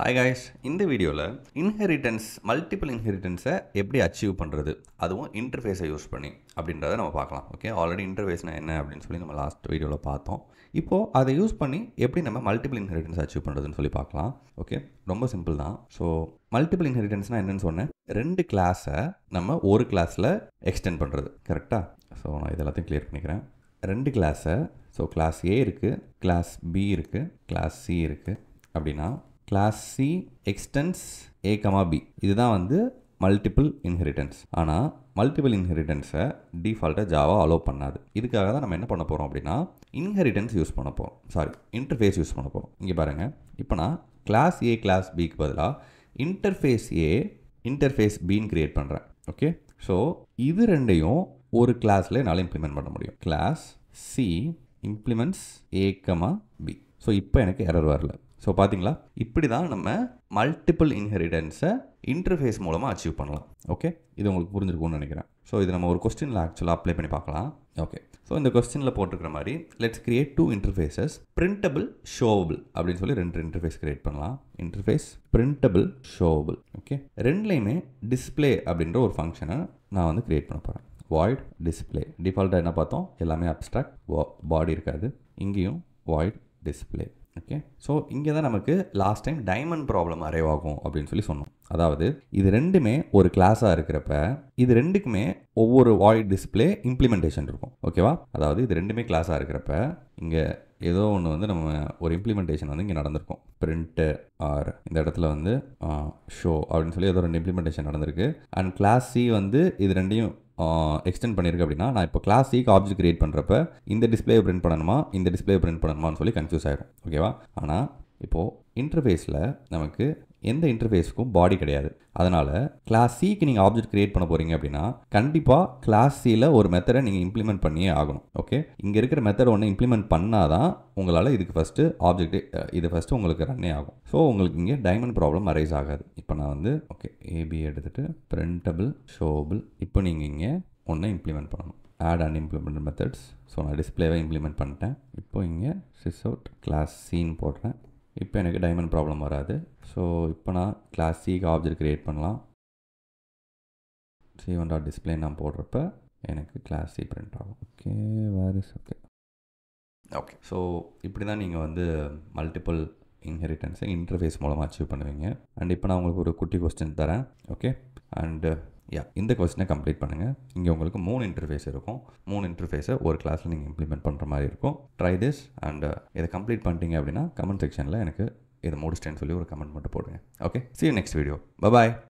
hi guys இந்த வீடியோவில் inheritance multiple இன்ஹெரிட்டன்ஸை எப்படி அச்சீவ் பண்ணுறது அதுவும் இன்டர்ஃபேஸை யூஸ் பண்ணி அப்படின்றத நம்ம பார்க்கலாம் ஓகே ஆல்ரெடி இன்டர்ஃபேஸ்னால் என்ன அப்படின்னு சொல்லி நம்ம லாஸ்ட் வீடியோவில் பார்த்தோம் இப்போது அதை யூஸ் பண்ணி எப்படி நம்ம மல்டிபிள் இன்ஹெரிட்டன்ஸ் அச்சீவ் பண்ணுறதுன்னு சொல்லி பார்க்கலாம் ஓகே ரொம்ப சிம்பிள் தான் ஸோ மல்டிபிள் இன்ஹெரிட்டன்ஸ்னால் என்னன்னு சொன்னேன் ரெண்டு கிளாஸை நம்ம ஒரு கிளாஸில் எக்ஸ்டெண்ட் பண்ணுறது கரெக்டாக ஸோ நான் இது எல்லாத்தையும் கிளியர் பண்ணிக்கிறேன் ரெண்டு கிளாஸை ஸோ கிளாஸ் ஏ இருக்குது கிளாஸ் பி இருக்குது கிளாஸ் சி இருக்குது அப்படின்னா class C extends A comma B இதுதான் வந்து மல்டிபிள் இன்ஹெரிட்டன்ஸ் ஆனால் மல்டிபிள் இன்ஹெரிட்டன்ஸை டிஃபால்ட்டாக ஜாவா அலோவ் பண்ணாது இதுக்காக தான் நம்ம என்ன பண்ண போகிறோம் அப்படின்னா இன்ஹெரிட்டன்ஸ் யூஸ் பண்ண போகிறோம் சாரி இன்டர்ஃபேஸ் யூஸ் பண்ண போகிறோம் இங்கே பாருங்கள் இப்போ நான் கிளாஸ் ஏ கிளாஸ் பிக்கு பதிலாக இன்டர்ஃபேஸ் ஏ இன்டர்ஃபேஸ் பின்னு கிரியேட் பண்ணுறேன் ஓகே ஸோ இது ரெண்டையும் ஒரு கிளாஸில் என்னால் இம்ப்ளிமெண்ட் பண்ண முடியும் class C implements A comma B so இப்போ எனக்கு எரர் வரல ஸோ பார்த்தீங்களா இப்படி தான் நம்ம மல்டிபிள் இன்ஹெரிட்டன்ஸை இன்டர்ஃபேஸ் மூலமாக அச்சீவ் பண்ணலாம் ஓகே இது உங்களுக்கு புரிஞ்சிருக்கும்னு நினைக்கிறேன் ஸோ இது நம்ம ஒரு கொஸ்டினில் ஆக்சுவலாக அப்ளை பண்ணி பார்க்கலாம் ஓகே ஸோ இந்த கொஸ்டினில் போட்டிருக்கிற மாதிரி let's create two interfaces printable showable அப்படின்னு சொல்லி ரெண்டு இன்டர்ஃபேஸ் கிரியேட் பண்ணலாம் இன்டர்ஃபேஸ் பிரிண்டபிள் ஷோவபிள் ஓகே ரெண்டுலேயுமே டிஸ்பிளே அப்படின்ற ஒரு ஃபங்க்ஷனை நான் வந்து கிரியேட் பண்ண போகிறேன் வாய்ட் டிஸ்பிளே டிஃபால்ட்டாக என்ன பார்த்தோம் எல்லாமே அப்ட்ராக்ட் பாடி இருக்காது இங்கேயும் வாய்ட் டிஸ்பிளே ஓகே ஸோ இங்கே தான் நமக்கு last time diamond problem arrive ஆகும் அப்படின்னு சொல்லி சொன்னோம் அதாவது இது ரெண்டுமே ஒரு கிளாஸாக இருக்கிறப்ப இது ரெண்டுக்குமே ஒவ்வொரு வாய்ட் டிஸ்பிளே இம்ப்ளிமெண்டேஷன் இருக்கும் ஓகேவா அதாவது இது ரெண்டுமே கிளாஸாக இருக்கிறப்ப இங்கே ஏதோ ஒன்று வந்து நம்ம ஒரு இம்ப்ளிமெண்டேஷன் வந்து இங்கே நடந்திருக்கும் பிரிண்ட்டு ஆர் இந்த இடத்துல வந்து ஷோ அப்படின்னு சொல்லி ஏதோ ரெண்டு இம்ப்ளிமெண்டேஷன் நடந்திருக்கு அண்ட் கிளாஸ் சி வந்து இது ரெண்டையும் எக்ஸ்டெண்ட் பண்ணியிருக்கு அப்படின்னா நான் இப்போ கிளாஸ் சிக்கு ஆப்ஜெக்ட் கிரியேட் பண்ணுறப்ப இந்த டிஸ்பிளே பிரிண்ட் பண்ணணுமா இந்த டிஸ்பிளே பிரிண்ட் பண்ணணுமான்னு சொல்லி கன்ஃபியூஸ் ஆயிடும் ஓகேவா ஆனால் இப்போது இன்டர்ஃபேஸில் நமக்கு எந்த இன்டர்ஃபேஸ்க்கும் பாடி கிடையாது அதனால் கிளாஸ் சிக்கு நீங்கள் ஆப்ஜெக்ட் கிரியேட் பண்ண போகிறீங்க அப்படின்னா கண்டிப்பாக கிளாஸ் சியில் ஒரு மெத்தடை நீங்கள் இம்ப்ளிமெண்ட் பண்ணியே ஆகணும் ஓகே இங்கே இருக்கிற மெத்தட் ஒன்று இம்ப்ளிமெண்ட் பண்ணால் தான் உங்களால் இதுக்கு ஃபஸ்ட்டு ஆப்ஜெக்ட் இது ஃபஸ்ட்டு உங்களுக்கு ரன்னே ஆகும் ஸோ உங்களுக்கு இங்கே டைமண்ட் ப்ராப்ளம் அரைஸ் ஆகாது இப்போ நான் வந்து ஓகே ஏபி எடுத்துகிட்டு பிரிண்டபிள் ஷோபிள் இப்போ நீங்கள் இங்கே ஒன்று இம்ப்ளிமெண்ட் பண்ணணும் add and implement methods so நான் டிஸ்பிளேவை இம்ப்ளிமெண்ட் பண்ணிட்டேன் இப்போ இங்கே சிஸ் அவுட் கிளாஸ் சீன் போடுறேன் இப்போ எனக்கு டைமண்ட் ப்ராப்ளம் வராது ஸோ இப்போ நான் கிளாஸ் சிக்கு ஆப்ஜெக்ட் க்ரியேட் பண்ணலாம் சி ஒன் டாட் டிஸ்பிளே நான் போடுறப்ப எனக்கு கிளாஸ் சி பிரிண்ட் ஆகும் okay where is okay okay so இப்படி தான் நீங்கள் வந்து மல்டிபிள் இன்ஹெரிட்டன்ஸை இன்டர்ஃபேஸ் மூலமாக அச்சீவ் பண்ணுவீங்க அண்ட் இப்போ நான் உங்களுக்கு ஒரு குட்டி கொஸ்டின் தரேன் ஓகே அண்டு யா இந்த கொஸ்டினை கம்ப்ளீட் பண்ணுங்கள் இங்கே உங்களுக்கு மூணு இன்டர்ஃபேஸ் இருக்கும் மூணு இன்டர்ஃபேஸை ஒரு கிளாஸில் நீங்கள் இம்ப்ளிமெண்ட் பண்ணுற மாதிரி இருக்கும் ட்ரை திஸ் அண்ட் இதை கம்ப்ளீட் பண்ணிட்டீங்க அப்படின்னா கமெண்ட் செக்ஷனில் எனக்கு இதை முடிச்சிட்டேன்னு சொல்லி ஒரு கமெண்ட் மட்டும் போடுங்க ஓகே சி நெக்ஸ்ட் வீடியோ பாய்